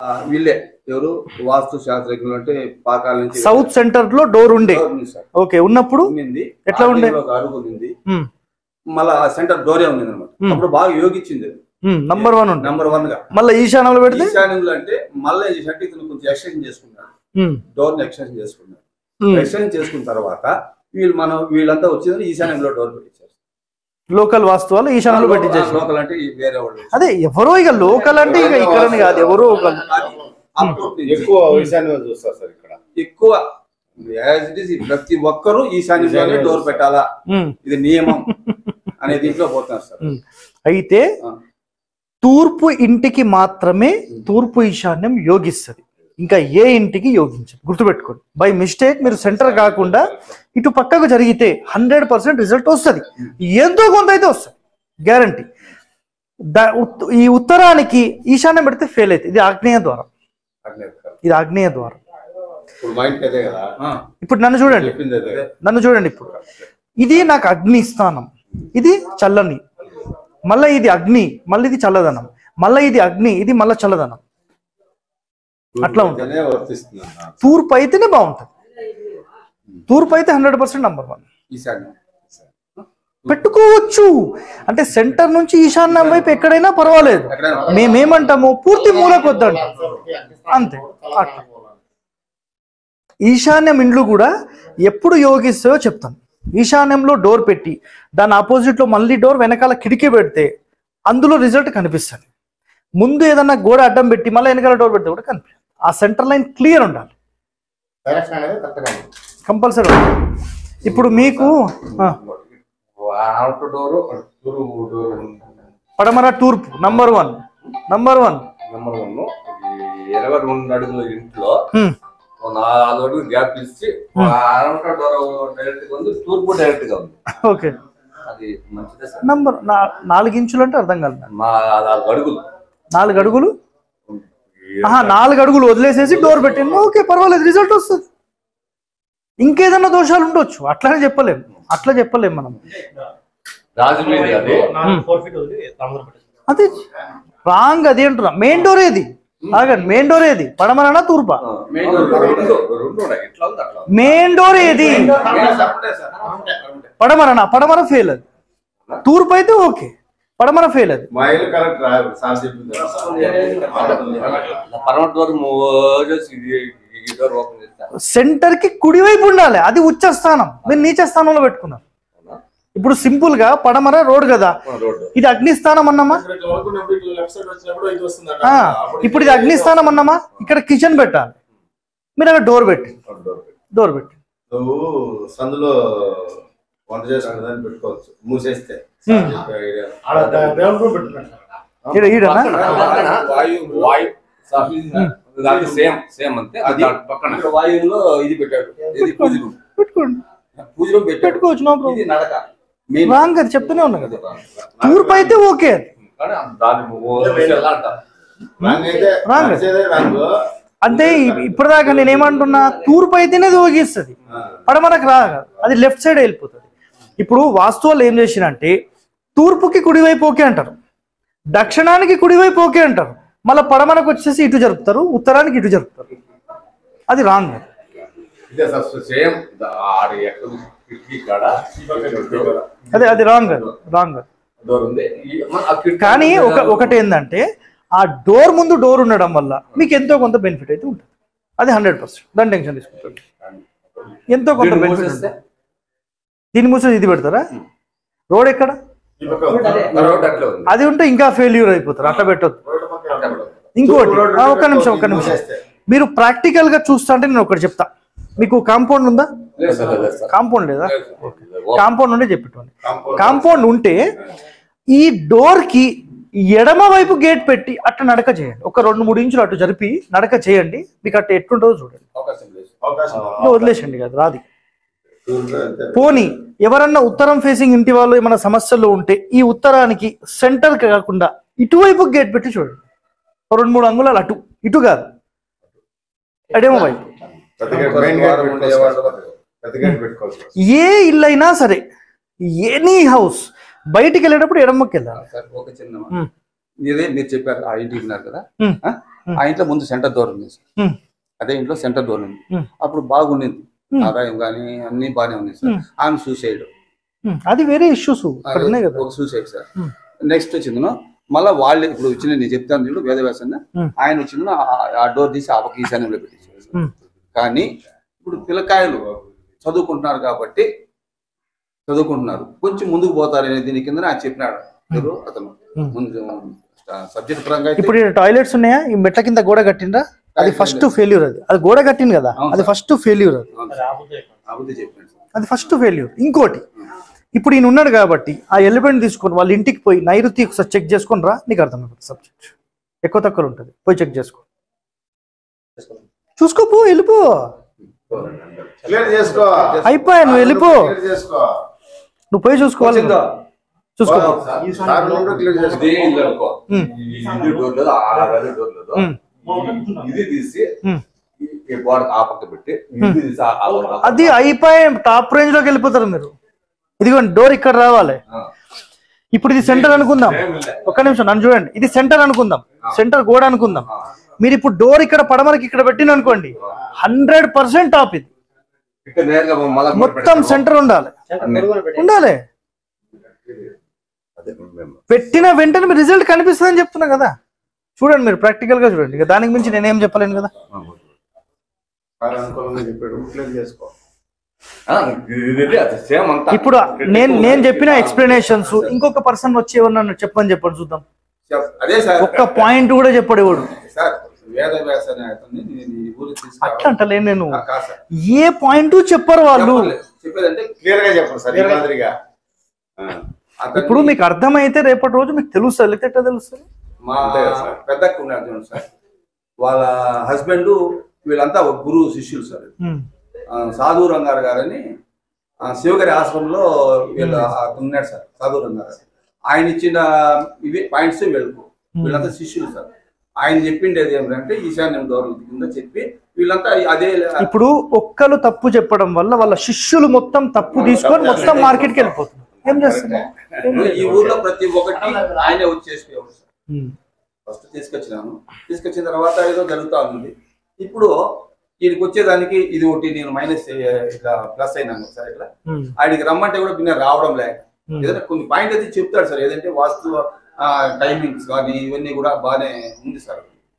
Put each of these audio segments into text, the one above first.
ఆ, వీళ్ళే ఎవరు వాస్తు శాస్త్రజ్ఞులు అంటే పాకాల నుంచి సౌత్ సెంటర్ లో డోర్ ఉండే ఉంది సార్ ఓకే ఉన్నప్పుడు ఉండింది ఎట్లా ఉండే? ఆగ్నేయంలో ఒక అరుగు ఉంది మళ్ళా సెంటర్ డోరే ఉంది అనమాట Hmm. అప్పుడు బాగా యోగించింది నంబర్ వన్ ఉండే నంబర్ వన్ గా మళ్ళీ ఈశాన్యంలో పెడితే ఈశాన్యంలో అంటే మళ్ళీ ఈ షర్ట్ ఇతను కొంచెం ఎక్స్టెండ్ చేసుకున్నాడు ఉమ్, డోర్ ని ఎక్స్టెండ్ చేసుకున్నాడు ఉమ్. ఎక్స్టెండ్ చేసుకున్న తర్వాత వీళ్ళు మనం వీళ్ళంతా వచ్చిందని ఈశాన్యంలో డోర్ పెట్టించారు లోకల్ వాస్తువాలు ఈశాన్యంలో పెట్టించేసి లోకల్ అంటే ఈ వేరే వాళ్ళు అదే ఎవరో ఇక లోకల్ అంటే ఇక ఇక్కడని కాదు ఎవరో ఒకళ్ళు అది అప్పటి నుంచి ఎక్కువ ఈశాన్యం చూస్తారు సార్ ఇక్కడ ఎక్కువ as it is ప్రతి ఒక్కరూ ఈశాన్యంలోనే డోర్ పెట్టాలా ఉమ్, ఇది నియమం అనే దీంట్లో పోతున్నారు సార్ ఉమ్. అయితే ఆ. తూర్పు ఇంటికి మాత్రమే తూర్పు ఈశాన్యం యోగిస్తుంది ఇంకా ఏ ఇంటికి యోగించదు గుర్తుపెట్టుకోండి బై మిస్టేక్ మీరు సెంటర్ కాకుండా ఇటు పక్కకు జరిగితే హండ్రెడ్ పర్సెంట్ రిజల్ట్ వస్తుంది ఎంతో కొంత అయితే వస్తుంది గ్యారంటీ ఈ ఉత్తరానికి ఈశాన్యం పెడితే ఫెయిల్ అవుతుంది ఇది ఆగ్నేయ ద్వారం ఇది ఆగ్నేయ ద్వారం ఇప్పుడు మా ఇంటికి అదే కదా ఆ, ఇప్పుడు నన్ను చూడండి చెప్పింది అదే నన్ను చూడండి ఇప్పుడు ఇది నాకు అగ్ని స్థానం ఇది చల్లని మళ్ళీ ఇది అగ్ని మళ్ళీ ఇది చల్లదనం మళ్ళీ ఇది అగ్ని ఇది మళ్ళీ చల్లదనం అట్లా ఉంటుంది అదే వర్తిస్తుంది అన్న. తూర్పు అయితేనే బాగుంటుంది తూర్పు అయితే హండ్రెడ్ పర్సెంట్ నంబర్ వన్ ఈశాన్యం పెట్టుకోవచ్చు అంటే సెంటర్ నుంచి ఈశాన్యం వైపు ఎక్కడైనా పర్వాలేదు ఎక్కడైనా మేమేమంటాము పూర్తి మూలకు వద్దంటాం అంతే అట్లా ఈశాన్యం ఇండ్లు కూడా ఎప్పుడు యోగిస్తాయో చెప్తాను ఈశాన్యంలో డోర్ పెట్టి దాని ఆపోజిట్ లో మళ్ళీ డోర్ వెనకాల కిటికీ పెడితే అందులో రిజల్ట్ కనిపిస్తుంది ముందు ఏదన్నా గోడ అడ్డం పెట్టి మళ్ళీ వెనకాల డోర్ పెడితే కూడా కనిపిస్తుంది ఆ సెంటర్ లైన్ క్లియర్ ఉండాలి డైరెక్షన్ అనేది కరెక్ట్గా ఉంది. కంపల్సరీ ఉండాలి ఇప్పుడు మీకు ఆ, అవుట్ డోర్ తూర్పు డోర్ పడమర తూర్పు number one number one number one ఈ ఇరవై రెండు అడుగుల ఇంట్లో హ్మ్. ఓ నాలుగు అడుగులు గ్యాప్ ఇచ్చి అవుట్ డోర్ డైరెక్ట్ గా ఉంది తూర్పు డైరెక్ట్ గా ఉంది ఓకే అది మంచిదే సార్ నంబర్ నా- నాలుగు ఇంచులు అంటే అర్థం కాదు నాకు. మా నాలుగు అడుగులు నాలుగు అడుగులు ఆహా నాలుగు అడుగులు వదిలేసేసి డోర్ పెట్టింది ఓకే పర్వాలేదు రిజల్ట్ వస్తుంది ఇంకేదన్నా దోషాలు ఉండొచ్చు అట్లానే చెప్పలేం అట్లా చెప్పలేం మనం రాజు మీద అది అదే రాంగ్ అది అంటున్నా మెయిన్ డోర్ ఏది ఆగండి మెయిన్ డోర్ ఏది పడమరనా తూర్పా మెయిన్ డోర్ రెండు రెండు ఉన్నాయి ఇట్లా ఉంది అట్లా ఉంది. మెయిన్ డోర్ ఏది మెయిన్ డోర్ ఒకటే సార్ ఒకటే. పడమరనా పడమర ఫెయిల్ అది తూర్పు అయితే ఓకే పడమర ఫెయిల్ అది మా ఇల్లు కరెక్ట్ రా సార్ చెప్పింది పరమ డోర్ మోజస్ ఇది ఈ డోర్ ఓపెన్ చేస్తా సెంటర్ కి కుడివైపు ఉండాలి అది ఉచ్చ స్థానం మీరు నీచ స్థానంలో పెట్టుకున్నారు ఇప్పుడు సింపుల్ గా పడమర రోడ్ కదా రోడ్డు ఇది అగ్నిస్థానం అన్నమా ఇట్లా వరకున్నప్పుడు ఇట్లా లెఫ్ట్ సైడ్ వచ్చినప్పుడు ఇది వస్తుందట ఆ, ఇప్పుడు ఇది అగ్నిస్థానం అన్నమా ఇక్కడ కిచెన్ పెట్టాలి మీరు అక్కడ డోర్ పెట్టి డోర్ డోర్ పెట్టి నువ్వు సందులో వంట చేసుకుని పెట్టుకోవచ్చు మూసేస్తే హ్మ్. ఆడ దేవుని రూమ్ పెట్టుకున్నాడు ఈడ ఈడనా వాయు వాయు దానికి సేమ్ సేమ్ అంతే అది దాని పక్కన ఇక్కడ వాయువులో ఇది పెట్టాడు ఇది పూజ రూమ్ పెట్టుకోండి పూజ రూమ్ పెట్టాడు పెట్టుకోవచ్చు నో ప్రాబ్లం ఇది నడక మెయిన్ రాంగ్ అది చెప్తూనే ఉన్నా కదా తూర్పు అయితే ఓకే అది కానీ దాన్ని మూసేసి ఎలా అంటారు రాంగ్ అది. అంటే ఇ- ఇప్పటిదాకా నేను ఏమంటున్నా తూర్పు అయితేనే అది ఊగిస్తుంది పడమరకు రా అది లెఫ్ట్ సైడ్ వెళ్ళిపోతుంది ఇప్పుడు వాస్తువులు ఏం చేసినంటే తూర్పుకి కుడివైపు ఓకే అంటారు దక్షిణానికి కుడివైపు ఓకే అంటారు మళ్ళీ పడమరకు వచ్చేసి ఇటు జరుపుతారు ఉత్తరానికి ఇటు జరుపుతారు అది రాంగ్ ఇదే సార్ సేమ్ ఆడ ఎక్కడ కిటికీ కాడ అదే అది రాంగ్ అది రాంగ్ అది డోర్ ఉంది ఈ- మన ఆ కిటికీ కానీ ఒక ఒకటి ఏంటంటే ఆ డోర్ ముందు డోర్ ఉండడం వల్ల మీకు ఎంతో కొంత బెనిఫిట్ అయితే ఉంటుంది అది హండ్రెడ్ పర్సెంట్ దాని టెన్షన్ తీసుకుంటారు ఎంతో కొంత దీన్ని బెనిఫిట్ మూసేస్తే? దీన్ని మూసేసి ఇది పెడతారా రోడ్ ఎక్కడ రోడ్ అట్లా ఉంది అది ఉంటే ఇంకా ఫెయిల్యూర్ అయిపోతారు అట్లా పెట్టొద్దు అట్లా ఉంది. ఇంకోటి ఆ, ఒక్క నిమిషం ఒక్క నిమిషం మీరు ప్రాక్టికల్ గా చూస్తా అంటే నేను ఒకటి చెప్తా మీకు కాంపౌండ్ ఉందా లేదు సార్, లేదు సార్. కాంపౌండ్ లేదా ఓ, కాంపౌండ్ ఉండే చెప్పేటోని కాంపౌండ్ ఉంటే ఈ డోర్ కి ఎడమ వైపు గేట్ పెట్టి అట్లా నడక చేయండి ఒక రెండు మూడు ఇంచులు అటు జరిపి నడక చేయండి మీకు అట్లా ఎట్లుంటుందో చూడండి అవకాశం లేదు అవకాశం ఇక వదిలేసండి కదా రాది తూర్పు అంతే. పోనీ ఎవరన్నా ఉత్తరం ఫేసింగ్ ఇంటి వాళ్ళు ఏమైనా సమస్యలు ఉంటే ఈ ఉత్తరానికి సెంటర్ కాకుండా ఇటువైపు గేట్ పెట్టి చూడండి ఓ రెండు మూడు అంగుళాలు అటు ఇటు కాదు ఎడమ వైపు పెద్ద గేట్, మెయిన్ గేట్ పెట్టుకోవచ్చు సార్. పెద్ద గేట్ పెట్టుకోవచ్చు సార్. ఏ ఇల్లు అయినా సరే ఎనీ హౌస్ బయటికి వెళ్ళేటప్పుడు ఎడమకి వెళ్ళాలి సార్ ఒక చిన్న మాట. ఉమ్. ఇదే మీరు చెప్పారు ఆ ఇంటికి ఉన్నారు కదా ఉమ్. ఆ? Hmm. ఆ ఇంట్లో ముందు సెంటర్ డోర్ ఉంది సార్ Hmm. అదే ఇంట్లో సెంటర్ డోర్ ఉంది Hmm. అప్పుడు బాగుండింది Hmm. ఆదాయం కానీ అన్ని బాగానే ఉన్నాయి సార్ Hmm. ఆమె సూసైడ్ ఉమ్, అది వేరే ఇష్యూస్ అక్కడ ఉన్నాయి కదా ఒక సూసైడ్ సార్ Hmm. నెక్స్ట్ వచ్చింది మళ్ళీ వాళ్ళు ఇప్పుడు వచ్చిన నేను చెప్తాను చూడు వేదవ్యాసన్న Hmm. ఆయన వచ్చిన ఆ డోర్ తీసి ఆ పక్క ఈశాన్యంలో పెట్టించారు సార్. ఉమ్, కానీ ఇప్పుడు పిల్లకాయలు చదువుకుంటున్నారు కాబట్టి చదువుకుంటున్నారు కొంచెం ముందుకు పోతారు అనే దీని కింద నాకు చెప్పినాడు ఎవరు అతను Hmm. ముందు సబ్జెక్ట్ పరంగా అయితే ఇప్పుడు టాయిలెట్స్ ఉన్నాయా ఈ మెట్ల కింద గోడ కట్టిండ్రా అది ఫస్ట్ ఫెయిల్యూర్ అది అది గోడ కట్టింది కదా అవును అది సార్. ఫస్ట్ ఫెయిల్యూర్ అది అవును సార్. అబద్ధం చెప్పాను సార్ అది ఫస్ట్ ఫెయిల్యూర్ ఇంకోటి ఇప్పుడు ఈయన ఉన్నాడు కాబట్టి ఆ ఎలిమెంట్ తీసుకొని వాళ్ళ ఇంటికి పోయి నైరుతి ఒకసారి చెక్ చేసుకొని రా నీకు అర్థమైపోతుంది సబ్జెక్ట్ ఎక్కువ తక్కువ ఉంటుంది పోయి చెక్ చేసుకో చూసుకోపో వెళ్ళిపో క్లియర్ చేసుకో అయిపోయా నువ్వు వెళ్ళిపో క్లియర్ చేసుకో నువ్వు పోయి చూసుకోవాలి వచ్చిందా? చూసుకో సార్ నుండి క్లియర్ చేసుకో ఇదే ఇల్లు అనుకో ఉమ్. ఈ ఇది డోర్ లేదు ఆ గది డోర్ లేదు ఉమ్. ఈ- ఇది తీసి ఉమ్. ఈ- ఈ గోడ ఆ పక్క పెట్టి ఇది తీసి ఆ- ఆ పక్క- అది అయిపోయి టాప్ రేంజ్ లోకి వెళ్ళిపోతారు మీరు ఇదిగోండి డోర్ ఇక్కడ రావాలి ఆ. ఇప్పుడు ఇది సెంటర్ అనుకుందాం ఏం లే. ఒక్క నిమిషం నన్ను చూడండి ఇది సెంటర్ అనుకుందాం సెంటర్ గోడ అనుకుందాం మీరు ఇప్పుడు డోర్ ఇక్కడ పడమరకి ఇక్కడ పెట్టిన అనుకోండి హండ్రెడ్ పర్సెంట్ టాప్ ఇది ఇక్కడ నేరుగా మళ్ళా గోడ మొత్తం పెడతాము. సెంటర్ ఉండాలి అన్నీ. ఉండాలి అదే మేము. పెట్టిన వెంటనే మీ రిజల్ట్ కనిపిస్తుందని చెప్తున్నా కదా చూడండి మీరు ప్రాక్టికల్ గా చూడండి ఇక దానికి మించి నేనేం చెప్పలేను కదా సార్ అనుకూలంగా చెప్పాడు క్లియర్ చేసుకో ఆ, ఇది ఇది అది సేమ్ అంతా ఇప్పుడు నేను నేను చెప్పిన ఎక్స్ప్లెనేషన్స్ ఇంకొక పర్సన్ వచ్చి ఏమన్నా చెప్పని చెప్పండి చూద్దాం చెప్- అదే సార్ ఒక్క పాయింట్ కూడా చెప్పడు ఎవడు సార్ వేదవ్యాస అనే అతన్ని నేను ఈ ఊరికి అట్లా తీసుకురావాలి అంటలేను నేను ఆ, కాదు సార్ ఏ పాయింట్ చెప్పరు వాళ్ళు చెప్పలేదు. చెప్పేదంటే క్లియర్ గా చెప్పండి సార్ ఈ మాదిరిగా ఆ. అతన్ని ఇప్పుడు మీకు అర్థమైతే రేపటి రోజు మీకు తెలుస్తుంది లేకపోతే ఎట్లా తెలుస్తుంది మా అంతే కదా సార్. పెద్దక్క ఉన్నారు చూడండి సార్ వాళ్ళ హస్బెండ్ వీళ్ళంతా ఒక గురువు శిష్యులు సార్ ఉమ్, ఆ, సాధు రంగారు గారని ఆ, శివగారి ఆశ్రమంలో వీళ్ళ అతను ఉన్నాడు సార్ సాధు రంగారు ఆయన ఇచ్చిన ఇవి పాయింట్స్ వీళ్ళకు వీళ్ళంతా శిష్యులు సార్ ఆయన చెప్పిండేది ఏమిటంటే ఈశాన్యం దూరం కింద చెప్పి వీళ్ళంతా అదే ఇప్పుడు ఒక్కరు తప్పు చెప్పడం వల్ల వాళ్ళ శిష్యులు మొత్తం తప్పు తీసుకొని మొత్తం మార్కెట్కి వెళ్ళిపోతున్నారు ఏం చేస్తున్నారు ఈ ఊర్లో ప్రతి ఒక్కటి ఆయనే వచ్చేసి సార్ ఉమ్, ఫస్ట్ తీసుకొచ్చినాను తీసుకొచ్చిన తర్వాత ఏదో జరుగుతా ఉంది ఇప్పుడు ఈయనకి వచ్చేదానికి ఇది ఒకటి నేను మైనస్ ఇట్లా ప్లస్ అయినాను సార్ ఇట్లా ఉమ్, ఆయనకి రమ్మంటే కూడా బిన్న రావడం లేక Hmm. ఏదైనా కొన్ని పాయింట్ అయితే చెప్తాడు సార్ ఏదంటే వాస్తు టైమింగ్స్ కానీ ఇవన్నీ కూడా బాగానే ఉంది సార్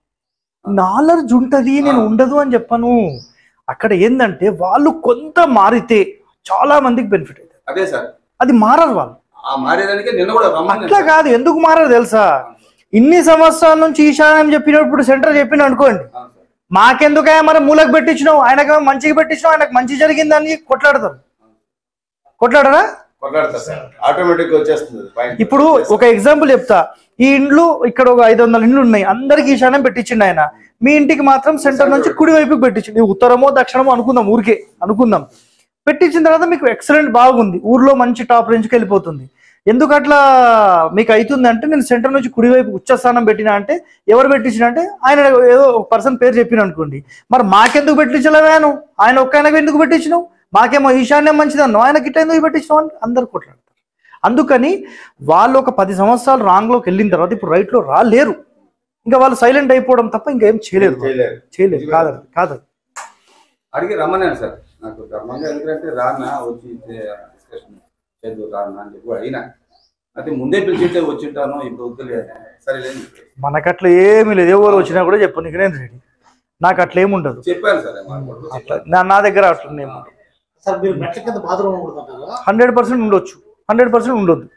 నాలెడ్జ్ ఉంటది నేను ఉండదు అని చెప్పను అక్కడ ఏంటంటే వాళ్ళు కొంత మారితే చాలా మందికి బెనిఫిట్ అవుతుంది అదే సార్ అది మారరు వాళ్ళు ఆ మారేదానికే నిన్న కూడా రమ్మని అట్లా కాదు ఎందుకు మారరు తెలుసా ఇన్ని సంవత్సరాల నుంచి ఈశాన్యం చెప్పినప్పుడు సెంటర్ చెప్పిన అనుకోండి మాకెందుకయ్యా మరి మూలకు పెట్టించినావు ఆయనకు మంచిగా పెట్టించినావు ఆయనకు మంచి జరిగిందని కొట్లాడతారు కొట్లాడరా కొట్లాడతా సార్ ఆటోమేటిక్ గా వచ్చేస్తుంది పాయింట్ ఇప్పుడు ఒక ఎగ్జాంపుల్ చెప్తా ఈ ఇండ్లు ఇక్కడ ఒక ఐదు వందల ఇండ్లు ఉన్నాయి అందరికి ఈశాన్యం పెట్టించిండు ఆయన మీ ఇంటికి మాత్రం సెంటర్ నుంచి కుడి వైపుకి పెట్టించిండు ఇది ఉత్తరమో దక్షిణమో అనుకుందాం ఊరికే అనుకుందాం పెట్టించిన తర్వాత మీకు ఎక్సలెంట్ బాగుంది ఊర్లో మంచి టాప్ రేంజ్కి వెళ్ళిపోతుంది ఎందుకు అట్లా మీకు అవుతుంది అంటే నేను సెంటర్ నుంచి కుడివైపు ఉచ్చస్థానం పెట్టినా అంటే ఎవరు పెట్టించిన అంటే ఆయన ఏదో ఒక పర్సన్ పేరు చెప్పిన అనుకోండి మరి మాకెందుకు పెట్టించలేవాను ఆయన ఒక్క ఆయనకు ఎందుకు పెట్టించినావు మాకేమో ఈశాన్యం మంచిదన్నావు ఆయనకి ఇట్లా ఎందుకు పెట్టించినావు అని అందరు కొట్లాడతారు అందుకని వాళ్ళు ఒక పది సంవత్సరాలు రాంగ్ లోకి వెళ్ళిన తర్వాత ఇప్పుడు రైట్ లో రాలేరు ఇంకా వాళ్ళు సైలెంట్ అయిపోవడం తప్ప ఇంకేం చేయలేరు చేయలేరు చేయలేరు కాదు కాదు అడిగి రమ్మన్నాను సార్ నాకు ధర్మంగా ఎందుకంటే రానా వచ్చి డిస్కషన్ చేద్దు రానా అని చెప్పి అయినా అయితే ముందే పిలిచింటే వచ్చింటాను ఇప్పుడు వద్దులే సరేలేదు మనకట్లా ఏమీ లేదు ఎవరు వచ్చినా కూడా చెప్పు నీకు నేను రెడీ నాకు అట్లా ఏమి ఉండదు చెప్పాను సార్ మాట్లాడుతూ అట్లా నా నా దగ్గర అట్లా ఏమి ఉండదు సార్ మీరు మెట్ల కింద బాత్రూమ్ ఉండదంటారా హండ్రెడ్ పర్సెంట్ ఉండొచ్చు హండ్రెడ్ పర్సెంట్ ఉండొద్దు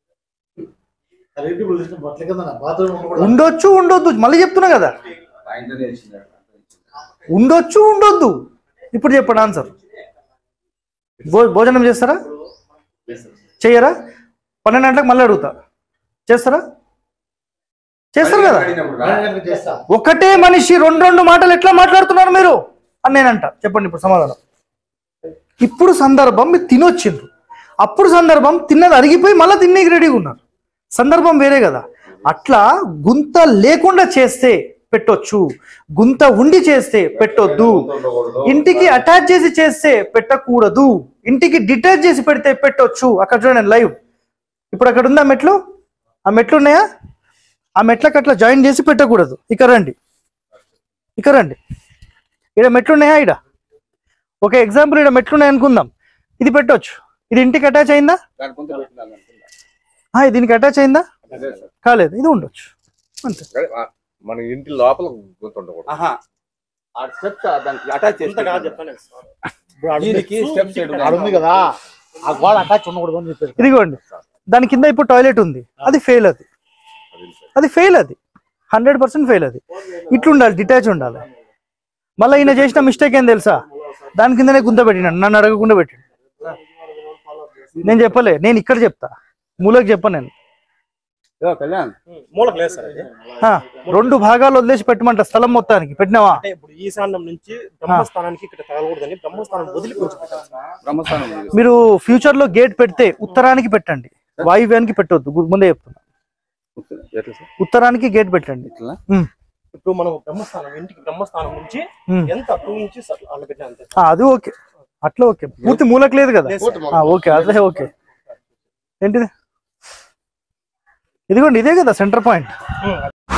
రెడ్డి మెట్ల కింద బాత్రూమ్ ఉండకూడదు ఉండొచ్చు ఉండొద్దు మళ్ళీ చెప్తున్నా కదా పాయింట్ ఇచ్చినాడు ఉండొచ్చు ఉండొద్దు ఇప్పుడు చెప్పండి ఆన్సర్ భో భోజనం చేస్తారా చెయ్యరా పన్నెండు గంటలకు మళ్ళీ అడుగుతా చేస్తారా చేస్తారు కదా అడిగినప్పుడు రా. చేస్తా ఒకటే మనిషి రెండు రెండు మాటలు ఎట్లా మాట్లాడుతున్నారు మీరు అని నేనంట చెప్పండి ఇప్పుడు సమాధానం ఇప్పుడు సందర్భం మీరు తినొచ్చిండ్రు అప్పుడు సందర్భం తిన్నది అరిగిపోయి మళ్ళీ తినేకి రెడీగా ఉన్నారు సందర్భం వేరే కదా అట్లా గుంత లేకుండా చేస్తే పెట్టొచ్చు గుంత ఉండి చేస్తే పెట్టొద్దు ఇంటికి అటాచ్ చేసి చేస్తే పెట్టకూడదు ఇంటికి డిటాచ్ చేసి పెడితే పెట్టొచ్చు అక్కడ చూడండి లైవ్ ఇప్పుడు అక్కడ ఉందా మెట్లు ఆ మెట్లు ఉన్నాయా ఆ మెట్లకు అట్లా జాయిన్ చేసి పెట్టకూడదు ఇక్కడ రండి ఇక్కడ రండి ఇక్కడ మెట్లున్నాయా ఇక్కడ ఒక ఎగ్జాంపుల్ ఇక్కడ మెట్లున్నాయి అనుకుందాం ఇది పెట్టొచ్చు ఇది ఇంటికి అటాచ్ అయిందా దాని కొంత పెట్టినాను అనుకుంటా. ఆ, ఇది దీనికి అటాచ్ అయిందా అదే సార్. కాలేదు ఇది ఉండొచ్చు అంతే అదే, ఆ, మన ఇంటి లోపల గుర్తుండకూడదు ఆహా ఆ స్టెప్స్ దానికి అటాచ్ చేసి పెట్టినాను. దీనికి స్టెప్స్ ఆడ ఉంది కదా ఆ గోడ అటాచ్ ఉండకూడదు అని చెప్పారు ఇదిగోండి దాని కింద ఇప్పుడు టాయిలెట్ ఉంది అది ఫెయిల్ అది అది సార్. అది ఫెయిల్ అది హండ్రెడ్ పర్సెంట్ ఫెయిల్ అది ఇట్లా ఉండాలి డిటాచ్ ఉండాలి మళ్ళీ ఈయన చేసిన మిస్టేక్ ఏం తెలుసా దాని కిందనే గుంత పెట్టినాడు నన్ను అడగకుండా పెట్టిండు నేను చెప్పలే నేను ఇక్కడ చెప్తా మూలకు చెప్పను నేను ఏ కళ్యాణ్ మూలకు లేదు సార్ అది ఆ, రెండు భాగాలు వదిలేసి పెట్టమంట స్థలం మొత్తానికి పెట్టినావా అంటే ఇప్పుడు ఈశాన్యం నుంచి బ్రహ్మస్థానానికి ఇక్కడ తగలకూడదని బ్రహ్మస్థానం వదిలి కొంచెం పెట్టాలి సార్. బ్రహ్మస్థానం ఉంది. మీరు ఫ్యూచర్ లో గేట్ పెడితే ఉత్తరానికి పెట్టండి వాయువ్యానికి పెట్టొద్దు గు- ముందే చెప్తున్నా ఎట్లా సార్? ఉత్తరానికి గేట్ పెట్టండి ఇట్లా ఉమ్, ఇప్పుడు మనం బ్రహ్మస్థానం ఇంటికి బ్రహ్మస్థానం నుంచి ఉమ్. ఎంత టూ ఇంచెస్ అట్లా అట్లా పెట్టినా అంతే ఆ, అది ఓకే అట్లా ఓకే పూర్తి మూలకు లేదు కదా ఆ, ఓకే అదే ఓకే ఏంటిది ఇదిగోండి ఇదే కదా సెంటర్ పాయింట్